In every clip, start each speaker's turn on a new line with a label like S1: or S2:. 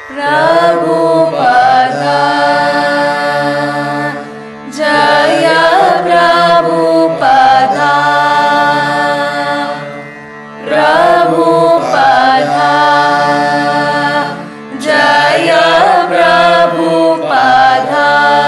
S1: Prabhupada Jaya Prabhupada Prabhupada Jaya Prabhupada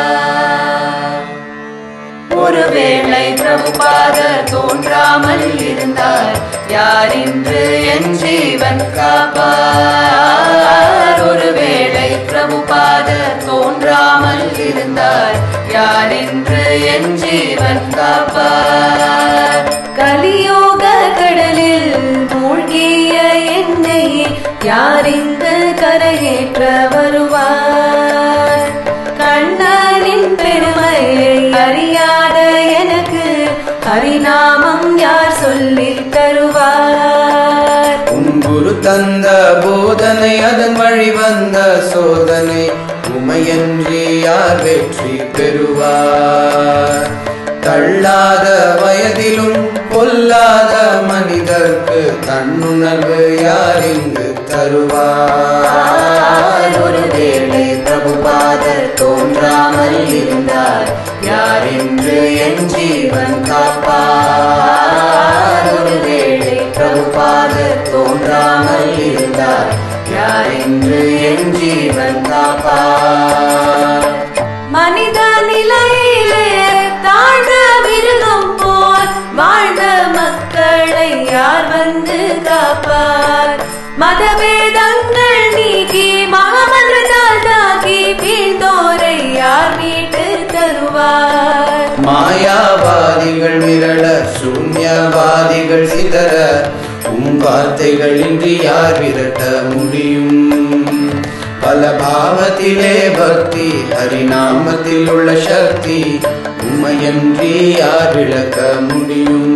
S1: ஒருவேளை பிரபுபாதர் தோன்றாமல் இருந்தார் யார் இன்று என் ஜீவன் காப்பார் ஒருவேளை பிரபுபாதர் தோன்றாமல் இருந்தார் யார் இன்று என் ஜீவன் காப்பார் கலியோக கடலில் மூழ்கிய என்னை யார் இங்கு கரையேற்ற வருவார் கண்ணனின் பெருமையை அறியாத எனக்கு ஹரிநாமம் யார் சொல்லித் தருவார்
S2: உன் குரு தந்த போதனை அதன் வழி வந்த சோதனை உமையன்றி யார் வெற்றி பெறுவார் தள்ளாத வயதிலும் பொல்லாத மனிதர்க்கு தன்னுணர்வு யார் இங்கு தருவார்
S1: ஒருவேளை பிரபுபாதர் தோன்றாமல் இருந்தார் யார் என்று என் ஜீவன் காப்பார் ஒருவேளை பிரபுபாதர் தோன்றாமல் இருந்தார் யார் என்று என் ஜீவன் காப்பார் மனித நிலையிலே தாழ்ந்த மிருகம் போல் வாழ்ந்த மக்களை யார் வந்து காப்பார் மதபேதங்கள் நீக்கி மகாமன்றதாகி வீழ்ந்தோரை யார் மீட்டு தருவார்
S2: மாயாவாதிகள் மிரள சூன்யவாதிகள் சிதற உம் வார்த்தைகள் இன்றி யார் விரட்ட முடியும் பல பாவத்திலே பக்தி ஹரிநாமத்தில் உள்ள சக்தி உண்மையன்றி யார் விளக்க முடியும்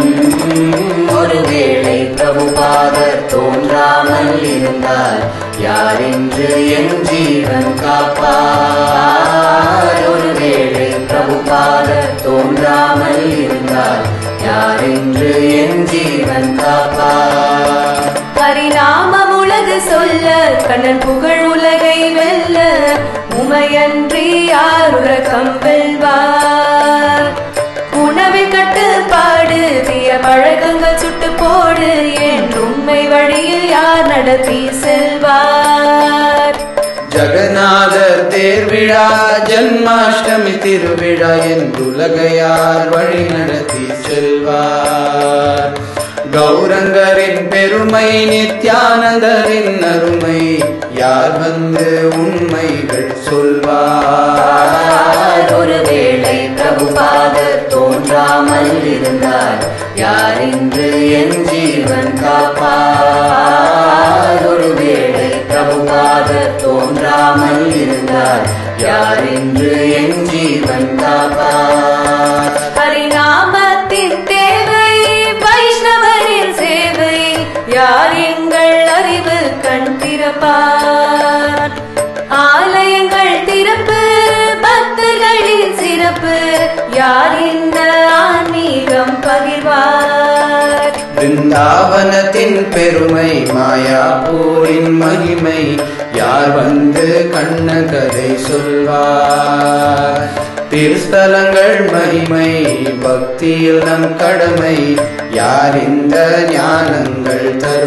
S1: ஒருவேளை பிரபுபாதர் தோன்றாமல் இருந்தார் யார் என்று என் ஜீவன் காப்பார் ஒருவேளை பிரபுபாதர் தோன்றாமல் இருந்தார் யார் என்று என் ஜீவன் காப்பார் ஹரிநாமம் உலகு சொல்ல கண்ணன் புகழ் உலகை வெல்ல உமையன்றி யார் உறக்கம் வெல்வார் உணவில் கட்டுப்பாடு தீய பழக்கங்கள் சுட்டு போடு என்று உண்மை வழியில் யார் நடத்தி செல்வார்
S2: ஜெகநாதர் தேர்விழா ஜன்மாஷ்டமி திருவிழா என்றுலகையார் வழி நடத்தி செல்வார் கௌரங்கரின் பெருமை நித்யானந்தரின் அருமை யார் வந்து உண்மைகள் சொல்வார்
S1: ஒருவேளை பிரபுபாதர் தோன்றாமல் இருந்தார் யார் இன்று என் ஜீவன் காப்பார் ஒருவேளை பிரபுபாதர் தோன்றாமல் இருந்தார் யார் இன்று என் ஜீவன் காப்பார் ஹரிநாமத்தின் தேவை வைஷ்ணவரின் சேவை யார் எங்கள் அறிவு கண் திறப்பார் ஆலயங்கள் திறப்பு பக்தர்களின் சிறப்பு யார் இந்த ஆன்மீகம் பகிர்வார்
S2: பிருந்தாவனத்தின் பெருமை மாயாப்பூரின் மகிமை யார் வந்து கண்ணகதை சொல்வார் திருஸ்தலங்கள் மகிமை பக்தியில் நம் கடமை யார் இந்த ஞானங்கள்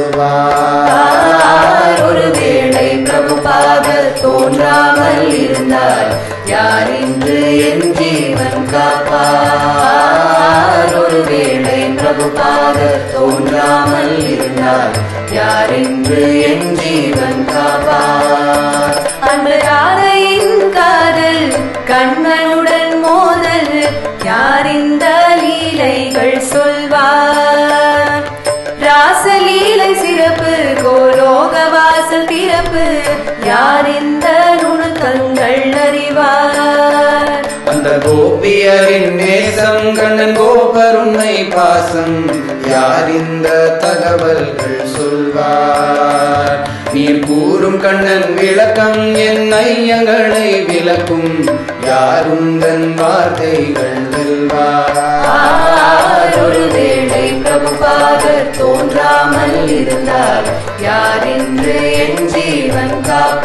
S2: தருவார்
S1: ஒருவேளை பிரபுபாதர் தோன்றாமல் இருந்தார் யார் இன்று என் ஜீவன் காப்பார் ஒருவேளை பிரபுபாதர் தோன்றாமல் இருந்தார் யார் இன்று என் ஜீவன் காப்பார் அன்று ராதையின் காதல் கண்ணனுடன் மோதல் யார் இந்த லீலைகள் சொல்வார் ராசலீலை சிறப்பு கோலோக வாசல் திறப்பு யார் இந்த நுணுக்கங்கள் அறிவார்
S2: அந்த கோபியரின் நேசம் கண்ணன் கோபருண்மை பாசம் யார் இந்த தகவல்கள் சொல்வார் நீர் கூறும் கண்ணன் விளக்கம் என் ஐயங்களை விளக்கும் யாருந்தன் வார்த்தைகள் வெல்வார்
S1: ஆர் ஒருவேளை பிரபுபாதர் தோன்றாமல் இருந்தார் யார் என்று என் ஜீவன்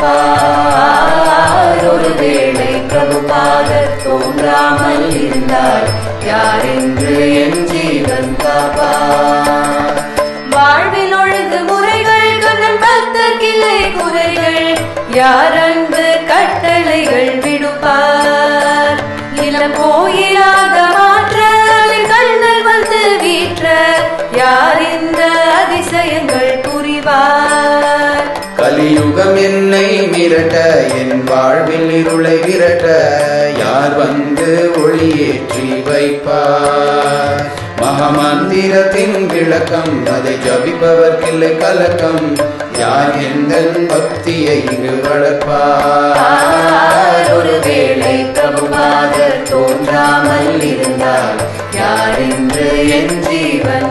S1: காப்பார் ஒருவேளை பிரபுபாதர் தோன்றாமல் இருந்தார் யார் என்று என் ஜீவன் காப்பார் வாழ்வில் ஒழுங்கு முறைகள் கண்ணன் பக்தர்கில்லை குறைகள் யார் அன்பு கட்டளைகள் விடுப்பார் இளம் கோயிலாக மாற்ற அதில் கண்ணல் வந்து வீற்ற யார் இந்த அதிசயங்கள் புரிவார்
S2: கலியுகம் என்னை மிரட்ட என் வாழ்வில் இருளை விரட்ட யார் வந்து ஒளியேற்றி வைப்பார் மகமந்திரத்தின் விளக்கம் அதை ஜபிப்பவர்க்கில்லை கலக்கம் யார் எந்த பக்தியை இங்கு வளர்ப்பார்
S1: ஆர் ஒருவேளை பிரபுபாதர் தோன்றாமல் இருந்தார் யார் என்று என் ஜீவன்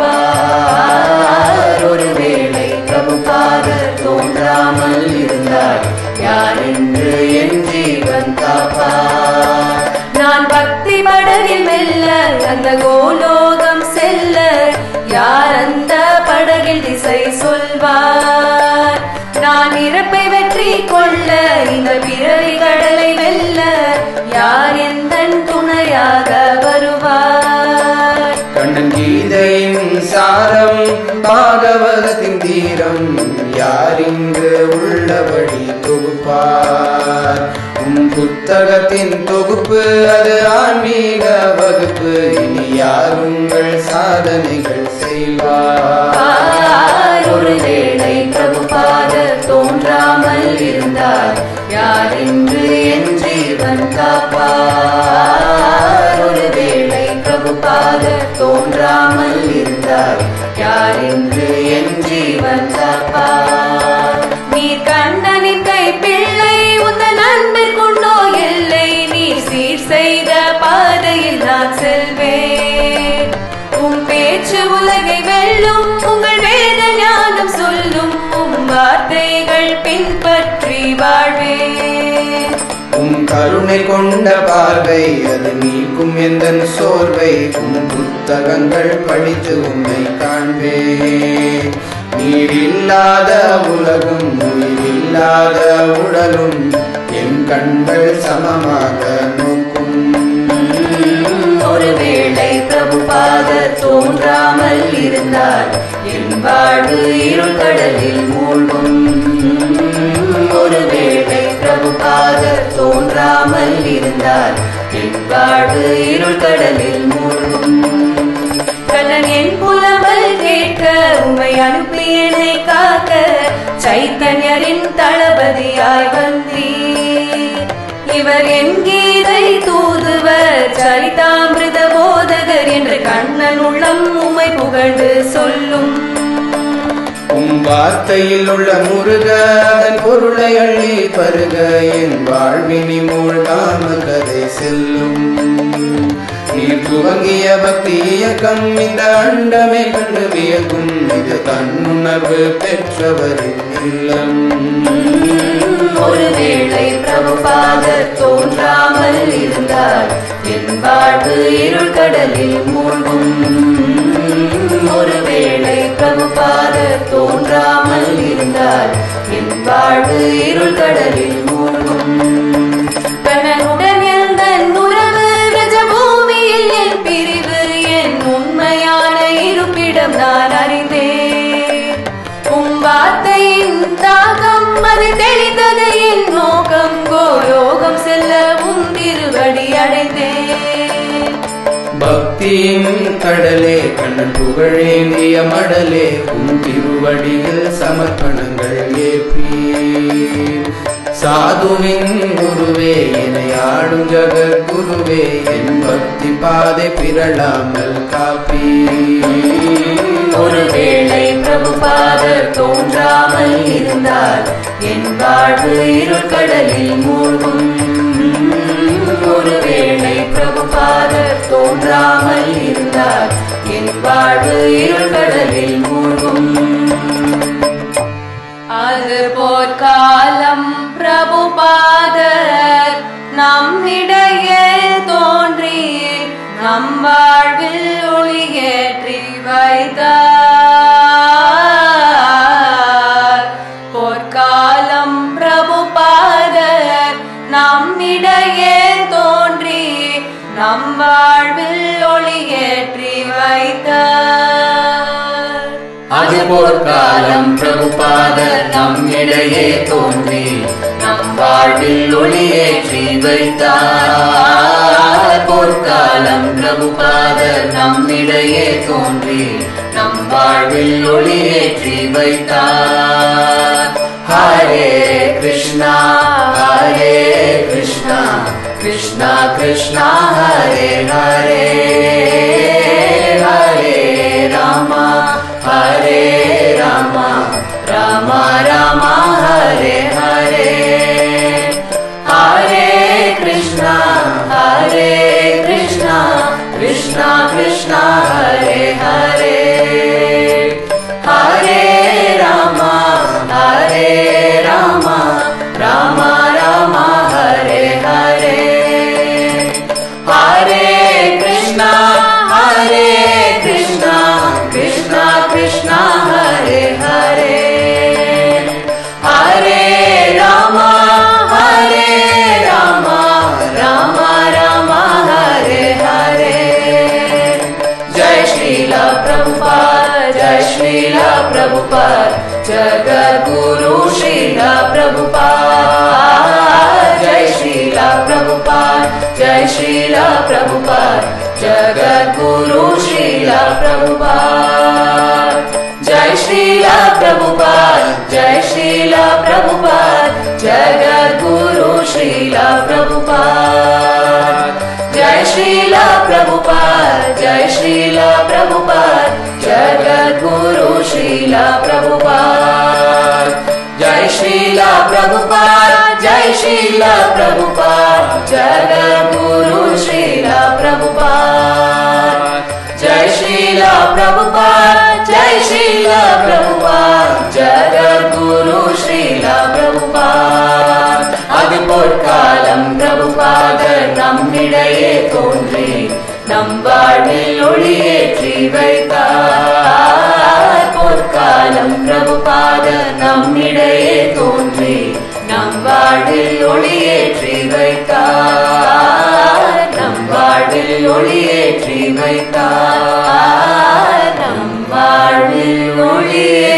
S1: காப்பார் ஒருவேளை பிரபுபாதர் தோன்றாமல் இருந்தார் யார் என்று என் ஜீவன் காப்பார் நான் பக்தி படகில் மெல்ல அந்த கோலோகம் செல்ல யார் அந்த படகில் திசை சொல்வார் நான் இறப்பை வெற்றி கொள்ள இந்த பிறவி கடலை வெல்ல யார் எந்த துணையாக வருவார்
S2: கண்ணன் கீதையின் சாரம் பாகவதத்தின் தீரம் யார் இங்கு உள்ளபடி தொகுப்பார் உம் புத்தகத்தின் தொகுப்பு அது ஆன்மீக வகுப்பு இனி யார் உங்கள் சாதனைகள் செய்வார்
S1: ஆர் ஒருவேளை பிரபுபாதர் தோன்றாமல் இருந்தார் யார் என்று என் ஜீவன் காப்பார் ஒருவேளை பிரபுபாதர் தோன்றாமல் இருந்தார் யார் என்று என் ஜீவன் காப்பார் நீ கண்ணனின் கை பிள்ளை உந்தன் அன்பிற்குண்டோ எல்லை நீ சீர் செய்த பாதையில் நான் செல்வேன் உம் பேச்சு உலகை வெல்லும் உங்கள் வேத ஞானம் சொல்லும் உம் வார்த்தைகள் பின்பற்றி வாழ்வேன்
S2: உம் கருணை கொண்ட பார்வை அது நீக்கும் எந்த சோர்வை உம் புத்தகங்கள் படித்து உம்மை காண்பேன் நீரில்லாத உலகும் உயிரில்லாத உடலும் என் கண்கள் சமமாக நோக்கும்
S1: ஒருவேளை பிரபுபாதர் தோன்றாமல் இருந்தார் என் வாழ்வு இருள் கடலில் மூழ்கும் ஒருவேளை பிரபுபாதர் தோன்றாமல் இருந்தார் என் வாழ்வு இருள் கடலில் மூழ்கும் கண்ணன் என் புலவல் கேட்க உமை அனுப்பி என்னை காக்க சைத்தன்யரின் தளபதியாய் வந்தீர் இவர் என் கீதை தூதுவர் சரிதாமிருத போதகர் என்று கண்ணன் உள்ளம் உமை புகழ்ந்து சொல்லும்
S2: உம் வார்த்தையில் உள்ள முருக அதன் பொருளை அள்ளி பருக என் வாழ்வினி மூழ்காம கதை செல்லும் நீர் துவங்கிய பக்தி இயக்கம் இந்த அண்டமே கண்டு வியக்கும் இது தன்னுணர்வு பெற்றவரின் இல்லம்
S1: ஒருவேளை பிரபுபாதர் தோன்றாமல் இருந்தார் என் வாழ்வு இருள் கடலில் மூழ்கும் ஒருவேளை பிரபுபாதர் தோன்றாமல் இருந்தார் என் வாழ்வு இருள் கடலில் மூழ்கும் கண்ணனுடன் எந்த உறவு பிரஜபூமியில் என் பிரிவு என் உண்மையான இருப்பிடம் நான் அறிந்தேன் உம் வார்த்தையின் தாகம் அது தெளிந்தது என் நோக்கம் கோயோகம் செல்ல உம் திருவடி அடைந்தேன்
S2: பக்தியின் கடலே கண்ணன் புகழேந்திய மடலே உன் திருவடியில் சமர்ப்பணங்கள் ஏற்பீர் சாதுவின் குருவே என்னை ஆடும் ஜகத்குருவே என் பக்தி பாதை பிறழாமல் காப்பீர்
S1: ஒருவேளை பிரபுபாதர் தோன்றாமல் இருந்தார் என் வாழ்வு இருள் கடலில் மூழ்கும் ஒருவேளை பிரபுபாதர் தோன்றாமல் இருந்தார் என் வாழ்வு இருள் கடலில் மூழ்கும் அது போர்க்காலம் பிரபுபாதர் நாம் நம்மிடையே தோன்றி நம் வாழ்வில் ஒளியேற்றி வைத்தார் பொற்காலம் பிரபுபாதர் நம்மிடையே தோன்றி நம் வாழ்வில் ஒளியேற்றி வைத்தார்
S2: அது பொற்காலம் பிரபுபாதர் நம்மிடையே தோன்றி நம் வாழ்வில் ஒளியேற்றி வைத்தார் பொற்காலம் பிரபுபாதர் நம்மிடையே தோன்றி நம் வாழ்வில் ஒளியேற்றி வைத்தார் ஹரே கிருஷ்ணா ஹரே கிருஷ்ணா கிருஷ்ணா கிருஷ்ணா ஹரே ஹரே ஹரே ராமா ஹரே ராமா ராமா ராமா ஹரே ஹரே ஹரே கிருஷ்ணா ஹரே கிருஷ்ணா கிருஷ்ணா கிருஷ்ணா ஹரே ஹரே ஹரே ராமா ஹரே ராமா ராமா ராமா ஹரே ஹரே ஹரே கிருஷ்ணா ஹரே கிருஷ்ணா கிருஷ்ணா கிருஷ்ணா ஹரே ஹரே ஹரே ராமா ஹரே ராமா ராமா ராமா ஹரே ஹரே जय श्रीला प्रभुपाद जय श्रीला प्रभुपाद जगद्गुरु श्रीला प्रभुपाद जय श्रीला प्रभुपाद जय श्रीला प्रभुपाद जगद्गुरु श्रीला प्रभुपाद जय श्रीला प्रभुपाद जय श्रीला प्रभुपाद जगद्गुरु श्रीला प्रभुपाद जय श्रीला प्रभुपाद जय श्रीला प्रभुपाद जगद्गुरु श्रीला प्रभुपाद जय श्रीला प्रभुपाद जय श्रीला प्रभुपाद जगद्गुरु श्रीला प्रभुपाद जय श्रीला प्रभुपाद जय श्रीला प्रभुपाद जगद्गुरु श्रीला प्रभुपाद அது பொற்காலம் பிரபுபாதர் நம்மிடையே தோன்றி நம் வாழ்வில் ஒளியேற்றி வைத்தார் பொற்காலம் பிரபுபாதர் நம்மிடையே தோன்றி நம் வாழ்வில் ஒளியேற்றி வைத்தார் நம் வாழ்வில் ஒளியேற்றி வைத்தார் நம் வாழ்வில் ஒளியே